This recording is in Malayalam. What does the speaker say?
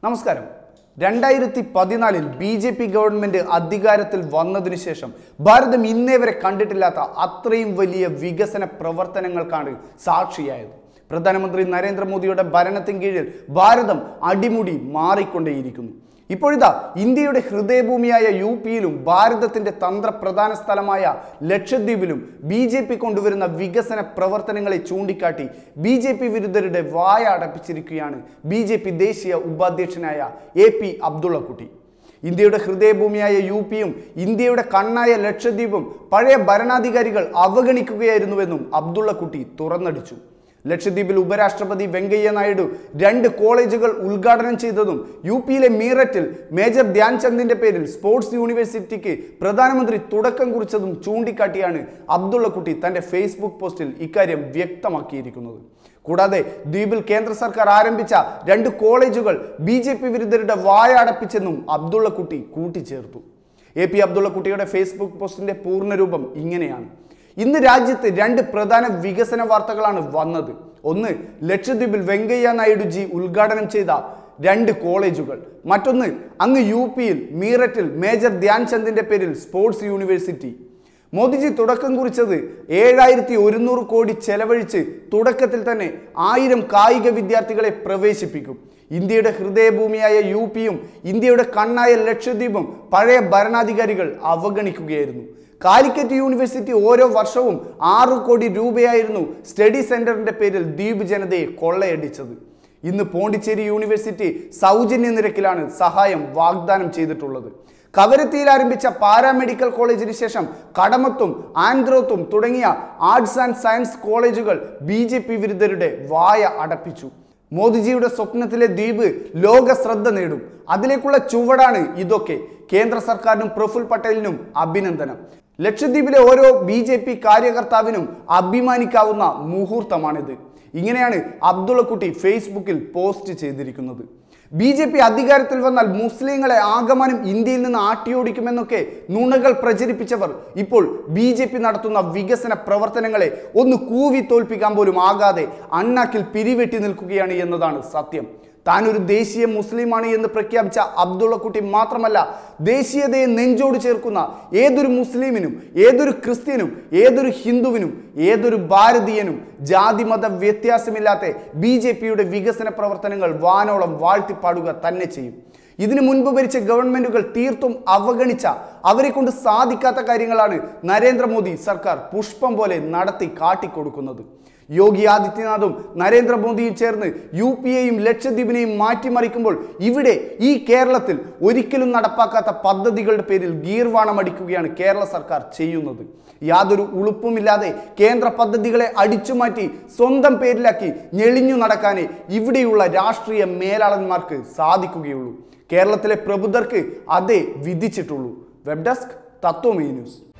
നമസ്കാരം രണ്ടായിരത്തി പതിനാലിൽ ബി ജെ പി ഗവൺമെന്റ് അധികാരത്തിൽ വന്നതിനു ശേഷം ഭാരതം ഇന്നേ വരെ കണ്ടിട്ടില്ലാത്ത അത്രയും വലിയ വികസന പ്രവർത്തനങ്ങൾക്കാണ് സാക്ഷിയായത് പ്രധാനമന്ത്രി നരേന്ദ്രമോദിയുടെ ഭരണത്തിൻ കീഴിൽ ഭാരതം അടിമുടി മാറിക്കൊണ്ടേയിരിക്കുന്നു ഇപ്പോഴിതാ ഇന്ത്യയുടെ ഹൃദയഭൂമിയായ യു പിയിലും ഭാരതത്തിന്റെ തന്ത്രപ്രധാന സ്ഥലമായ ലക്ഷദ്വീപിലും ബി ജെ പി കൊണ്ടുവരുന്ന വികസന പ്രവർത്തനങ്ങളെ ചൂണ്ടിക്കാട്ടി ബി ജെ പി വിരുദ്ധരുടെ വായ അടപ്പിച്ചിരിക്കുകയാണ് ബി ജെ പി ദേശീയ ഉപാധ്യക്ഷനായ എ പി അബ്ദുള്ളക്കുട്ടി ഇന്ത്യയുടെ ഹൃദയഭൂമിയായ യു പിയും ഇന്ത്യയുടെ കണ്ണായ ലക്ഷദ്വീപും പഴയ ഭരണാധികാരികൾ അവഗണിക്കുകയായിരുന്നുവെന്നും അബ്ദുള്ളക്കുട്ടി തുറന്നടിച്ചു ലക്ഷദ്വീപിൽ ഉപരാഷ്ട്രപതി വെങ്കയ്യ നായിഡു രണ്ട് കോളേജുകൾ ഉദ്ഘാടനം ചെയ്തതും യു പിയിലെ മീററ്റിൽ മേജർ ധ്യാൻചന്ദിന്റെ പേരിൽ സ്പോർട്സ് യൂണിവേഴ്സിറ്റിക്ക് പ്രധാനമന്ത്രി തുടക്കം കുറിച്ചതും ചൂണ്ടിക്കാട്ടിയാണ് അബ്ദുള്ളക്കുട്ടി തന്റെ ഫേസ്ബുക്ക് പോസ്റ്റിൽ ഇക്കാര്യം വ്യക്തമാക്കിയിരിക്കുന്നത് കൂടാതെ ദ്വീപിൽ കേന്ദ്ര സർക്കാർ ആരംഭിച്ച രണ്ട് കോളേജുകൾ ബി ജെ പി വിരുദ്ധരുടെ വായ അടപ്പിച്ചെന്നും അബ്ദുള്ളക്കുട്ടി കൂട്ടിച്ചേർത്തു എ പി അബ്ദുള്ളക്കുട്ടിയുടെ ഫേസ്ബുക്ക് പോസ്റ്റിന്റെ പൂർണ്ണരൂപം ഇങ്ങനെയാണ് ഇന്ന് രാജ്യത്ത് രണ്ട് പ്രധാന വികസന വാർത്തകളാണ് വന്നത് ഒന്ന് ലക്ഷദ്വീപിൽ വെങ്കയ്യ നായിഡു ജി ഉദ്ഘാടനം ചെയ്ത രണ്ട് കോളേജുകൾ മറ്റൊന്ന് അങ്ങ് യു പിയിൽ മീററ്റിൽ മേജർ ധ്യാൻചന്ദിന്റെ പേരിൽ സ്പോർട്സ് യൂണിവേഴ്സിറ്റി മോദിജി തുടക്കം കുറിച്ചത് ഏഴായിരത്തി ഒരുന്നൂറ് കോടി ചെലവഴിച്ച് തുടക്കത്തിൽ തന്നെ ആയിരം കായിക വിദ്യാർത്ഥികളെ പ്രവേശിപ്പിക്കും ഇന്ത്യയുടെ ഹൃദയഭൂമിയായ യു പിയും ഇന്ത്യയുടെ കണ്ണായ ലക്ഷദ്വീപും പഴയ ഭരണാധികാരികൾ അവഗണിക്കുകയായിരുന്നു കാലിക്കറ്റ് യൂണിവേഴ്സിറ്റി ഓരോ വർഷവും ആറു കോടി രൂപയായിരുന്നു സ്റ്റഡി സെന്ററിന്റെ പേരിൽ ദ്വീപ് ജനതയെ കൊള്ളയടിച്ചത് ഇന്ന് പോണ്ടിച്ചേരി യൂണിവേഴ്സിറ്റി സൗജന്യ നിരക്കിലാണ് സഹായം വാഗ്ദാനം ചെയ്തിട്ടുള്ളത് കവരത്തിയിൽ ആരംഭിച്ച പാരാമെഡിക്കൽ കോളേജിന് ശേഷം കടമത്തും ആൻധ്രോത്തും തുടങ്ങിയ ആർട്സ് ആൻഡ് സയൻസ് കോളേജുകൾ ബി ജെ പി വിരുദ്ധരുടെ വായ അടപ്പിച്ചു മോദിജിയുടെ സ്വപ്നത്തിലെ ദ്വീപ് ലോക ശ്രദ്ധ നേടും അതിലേക്കുള്ള ചുവടാണ് ഇതൊക്കെ കേന്ദ്ര സർക്കാരിനും പ്രഫുൽ പട്ടേലിനും അഭിനന്ദനം ലക്ഷദ്വീപിലെ ഓരോ ബി ജെ പി കാര്യകർത്താവിനും അഭിമാനിക്കാവുന്ന മുഹൂർത്തമാണിത് ഇങ്ങനെയാണ് അബ്ദുള്ളക്കുട്ടി ഫേസ്ബുക്കിൽ പോസ്റ്റ് ചെയ്തിരിക്കുന്നത് ബി ജെ പി അധികാരത്തിൽ വന്നാൽ മുസ്ലിങ്ങളെ ആകമാനം ഇന്ത്യയിൽ നിന്ന് ആട്ടിയോടിക്കുമെന്നൊക്കെ നുണകൾ പ്രചരിപ്പിച്ചവർ ഇപ്പോൾ ബി ജെ പി നടത്തുന്ന വികസന പ്രവർത്തനങ്ങളെ ഒന്ന് കൂവി തോൽപ്പിക്കാൻ പോലും ആകാതെ അണ്ണാക്കിൽ പിരിവെട്ടി നിൽക്കുകയാണ് എന്നതാണ് സത്യം താൻ ഒരു ദേശീയ മുസ്ലിമാണ് എന്ന് പ്രഖ്യാപിച്ച അബ്ദുള്ളക്കുട്ടി മാത്രമല്ല ദേശീയതയെ നെഞ്ചോട് ചേർക്കുന്ന ഏതൊരു മുസ്ലിമിനും ഏതൊരു ക്രിസ്ത്യനും ഏതൊരു ഹിന്ദുവിനും ഏതൊരു ഭാരതീയനും ജാതിമത വ്യത്യാസമില്ലാത്ത ബി ജെ പിയുടെ വികസന പ്രവർത്തനങ്ങൾ വാനോളം വാഴ്ത്തിപ്പാടുക തന്നെ ചെയ്യും ഇതിനു മുൻപ് ഭരിച്ച ഗവൺമെന്റുകൾ തീർത്തും അവഗണിച്ച അവരെ കൊണ്ട് സാധിക്കാത്ത കാര്യങ്ങളാണ് നരേന്ദ്രമോദി സർക്കാർ പുഷ്പം പോലെ നടത്തി കാട്ടിക്കൊടുക്കുന്നത് യോഗി ആദിത്യനാഥും നരേന്ദ്രമോദിയും ചേർന്ന് യു പിയെയും ലക്ഷദ്വീപിനെയും മാറ്റിമറിക്കുമ്പോൾ ഇവിടെ ഈ കേരളത്തിൽ ഒരിക്കലും നടപ്പാക്കാത്ത പദ്ധതികളുടെ പേരിൽ ഗീർവാണം അടിക്കുകയാണ് കേരള സർക്കാർ ചെയ്യുന്നത് യാതൊരു ഉളുപ്പുമില്ലാതെ കേന്ദ്ര പദ്ധതികളെ അടിച്ചുമാറ്റി സ്വന്തം പേരിലാക്കി ഞെളിഞ്ഞു നടക്കാനേ ഇവിടെയുള്ള രാഷ്ട്രീയ മേലാളന്മാർക്ക് സാധിക്കുകയുള്ളൂ കേരളത്തിലെ പ്രബുദ്ധർക്ക് അതേ വിധിച്ചിട്ടുള്ളൂ വെബ് ഡെസ്ക് തത്വമേ ന്യൂസ്